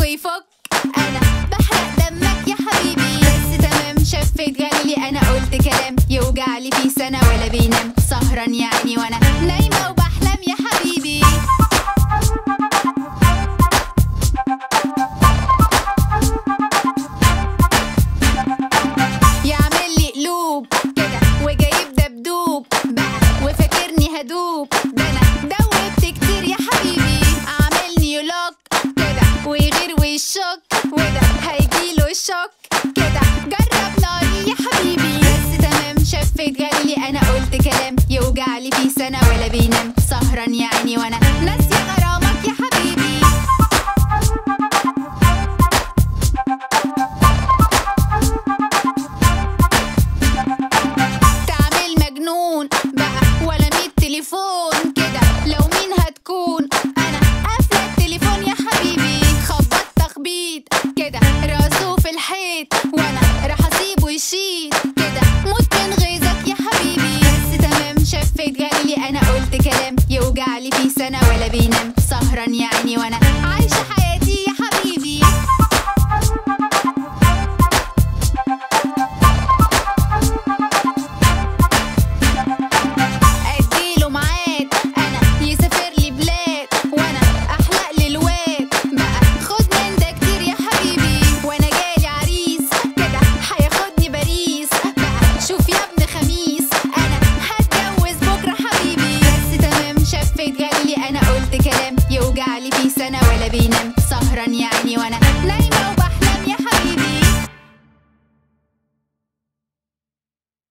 ويفك انا بحرق دمك يا حبيبي بس تمام شفت غليلي انا قلت كلام يوجع لي في سنه ولا بينام سهران يعني وانا نايمه وبحلم يا حبيبي يعمل لي قلوب كده وجايب دبدوب بقى وفاكرني هدوب ده انا دوبت كتير يا حبيبي عاملني يلوك كده ويغير ويشك وده هيجيله الشوك كده جرب ناري يا حبيبي بس تمام شفت غليلي انا قلت كلام يوجع لي في سنه ولا بينام سهران يعني وانا ناسيه غرامك يا حبيبي تعمل مجنون بقى ولا مية تليفون كده لو مين هتكون انا قافله التليفون يا حبيبي خبط تخبيط كده راسه في الحيط وانا راح اسيبه يشيط كده موت من غيظك يا حبيبي بس تمام شفت غليلي انا قلت كلام يوجع لي في سنه ولا بينام سهران يعني وانا عايشه حياتي يا حبيبي اديله ميعاد انا يسافر لي بلاد وانا احلق للواد بقى خد من ده كتير يا حبيبي وانا جالي عريس كده هياخدني باريس بقى شوف يا ابن خميس انا هتجوز بكره حبيبي بس تمام شفت غليلي انا قلت كلام يوجع لي في سنه ولا بينام سهران يعني وانا